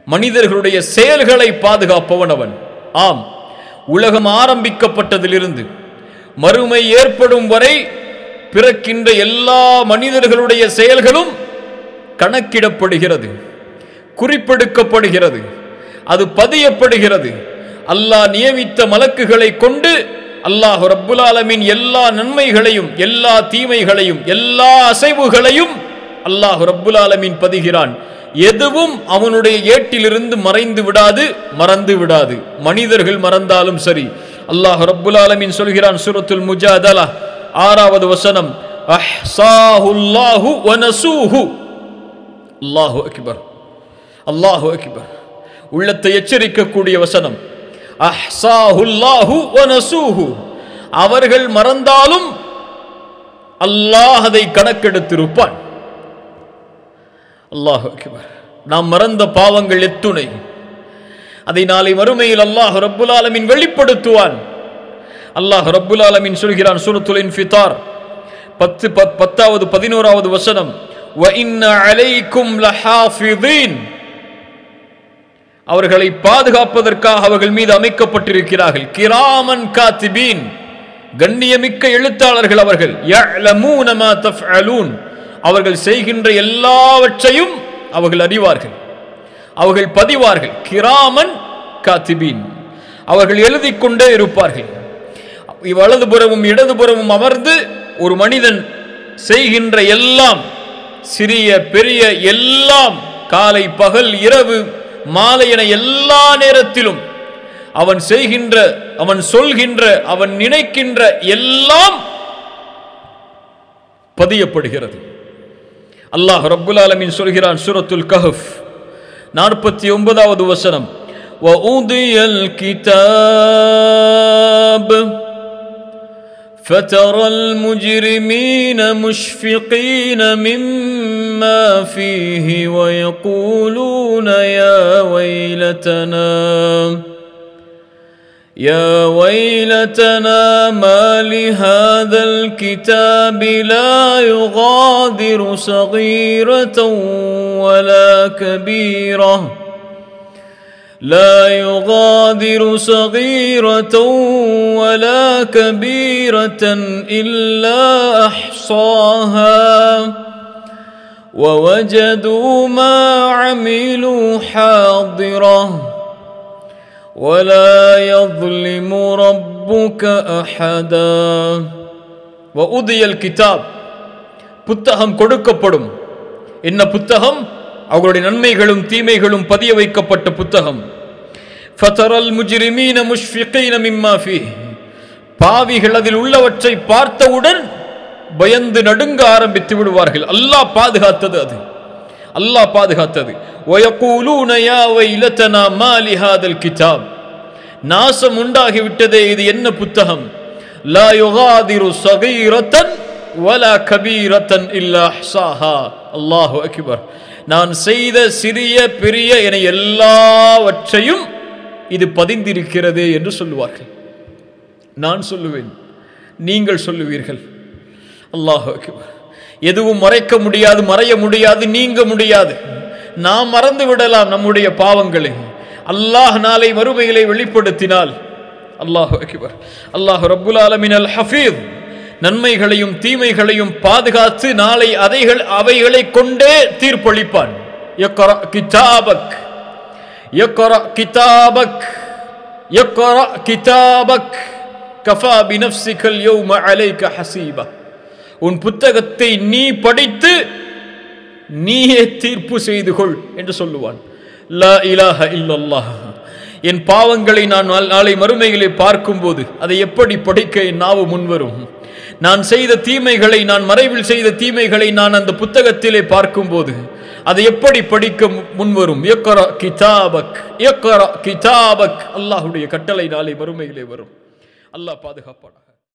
மனிதர்களுடைய செயல்களை பாதுகாப்பவன் அவன் ஆம் உலகம் ஆரம்பிக்கப்பட்டதிலிருந்து மறுமை ஏற்படும் வரை பிறக்கின்ற எல்லா மனிதர்களுடைய செயல்களும் கணக்கிடப்படுகிறது குறிப்பெடுக்கப்படுகிறது அது பதியப்படுகிறது அல்லாஹ் நியமித்த மலக்குகளை கொண்டு அல்லாஹ் ரப்புல் ஆலமீன் எல்லா நன்மைகளையும் எல்லா தீமைகளையும் எல்லா அசைவுகளையும் அல்லாஹ் ரப்புல் ஆலமீன் பதிகிறான் எதுவும் அவனுடைய ஏட்டிலிருந்து மறைந்து விடாது மறந்து விடாது மனிதர்கள் மறந்தாலும் சரி அல்லாஹ் ரப்புல் ஆலமீன் சொல்கிறான் சூரத்துல் முஜாதலா ஆறாவது வசனம் அஹ்சாஹுல்லாஹு வனசூஹு அல்லாஹு அக்பர் அல்லாஹு அக்பர் உள்ளத்தை எச்சரிக்கக்கூடிய வசனம் அஹ்சாஹுல்லாஹு வனசூஹு அவர்கள் மறந்தாலும் அல்லாஹ் அதை கணக்கெடுத்திருப்பான் அல்லாஹ் அக்பர் நாம் மறந்த பாவங்கள் எத்துணை அதை நாளை மறுமையில் அல்லாஹ் ரப்புல் ஆலமீன் வெளிப்படுத்துவான் அல்லாஹ் ரப்புல் ஆலமீன் சொல்கிறான் சூரத்துல் இன்ஃபிதார் பத்து பத்- பத்தாவது பதினோராவது வசனம் وَإِنَّ عَلَيْكُمْ لَحَافِظِينَ அவர்களை பாதுகாப்பதற்காக அவர்கள் மீது அமைக்கப்பட்டிருக்கிறார்கள் கிராமன் காத்திபீன் கண்ணியமிக்க எழுத்தாளர்கள் அவர்கள் يَعْلَمُونَ مَا تَفْعَلُونَ அவர்கள் செய்கின்ற எல்லாவற்றையும் அவர்கள் அறிவார்கள் அவர்கள் பதிவார்கள் கிராமன் காத்திபீன் அவர்கள் எழுதிக் கொண்டே இருப்பார்கள் வலதுபுறமும் இடதுபுறமும் அமர்ந்து ஒரு மனிதன் செய்கின்ற எல்லாம் சிறிய பெரிய எல்லாம் காலை பகல் இரவு மாலை என எல்லா நேரத்திலும் அவன் செய்கின்ற அவன் சொல்கின்ற அவன் நினைக்கின்ற எல்லாம் பதியப்படுகிறது அல்லாஹ் ரப்புல் ஆலமீன் சொல்கிறான் சூரத்துல் கஹஃப் நாற்பத்தி ஒன்பதாவது வசனம் وَأُوذِيَ الْكِتَابَ فترى المجرمين مشفقين مما فيه ويقولون يا ويلتنا يا ويلتنا ما لهذا الكتاب لا يغادر صغيرة ولا كبيرة لا يغادر صغيرة ولا كبيرة إلا أحصاها ووجدوا ما عملوا حاضرة ولا يظلم ربك أحدا وأُذِيَ الكتاب புத்தகம் கொடுக்கப்படும் என்ன புத்தகம் அவர்களுடைய நன்மைகளும் தீமைகளும் பதிய வைக்கப்பட்ட புத்தகம் ஃபதரல் முஜ்ரிமீன முஷ்ஃபிகீன மிம்மா ஃபீஹ் பாவிகள் அதில் உள்ளவற்றை பார்த்தவுடன் பயந்து நடுங்க ஆரம்பித்து விடுவார்கள் அல்லாஹ் பாதுகாத்தது அது அல்லாஹ் பாதுகாத்தது وَيَقُولُونَ يَا وَيْلَتَنَا مَا لِهَذَا الْكِتَابِ நாசம் உண்டாகிவிட்டதே இது என்ன புத்தகம் லா யுகாதிரு சகீரத்தன் வலா கபீரத்தன் இல்லா அஹ்சாஹா அல்லாஹு அக்பர் நான் செய்த சிறிய பெரிய என எல்லாவற்றையும் இது பதிந்திருக்கிறதே என்று சொல்லுவார்கள் நான் சொல்லுவேன் நீங்கள் சொல்லுவீர்கள் அல்லாஹ் அக்பர் எதுவும் மறைக்க முடியாது மறைய முடியாது நீங்க முடியாது நாம் மறந்து விடலாம் நம்முடைய பாவங்களை அல்லாஹ் நாளை மறுமைகளை வெளிப்படுத்தினால் அல்லாஹ் அக்பர் அல்லாஹ் ரப்புல் ஆலமின் அல் ஹஃபீஸ் நன்மைகளையும் தீமைகளையும் பாதுகாத்து நாளை அதைகள் அவைகளை கொண்டே தீர்ப்பளிப்பான் يقرأ كتابك يقرأ كتابك يقرأ كتابك كفى بنفسك اليوم عليك حسيبا உன் புத்தகத்தை நீ படித்து நீயே தீர்ப்பு செய்து கொள் என்று சொல்லுவான் லா இலாஹ இல்லல்லாஹ் என் பாவங்களை நான் நாள்- நாளை மறுமைகளை பார்க்கும்போது அதை எப்படி படிக்க என் நாவு முன்வரும் நான் செய்த தீமைகளை நான் மறைவில் செய்த தீமைகளை நான் அந்த புத்தகத்திலே பார்க்கும்போது அதை எப்படி படிக்க மு- முன்வரும் இயக்கர கிதாபக் இயக்கர கிதாபக் அல்லாஹ்வுடைய கட்டளை நாளை மறுமையிலே வரும் அல்லாஹ் பாதுகாப்பானா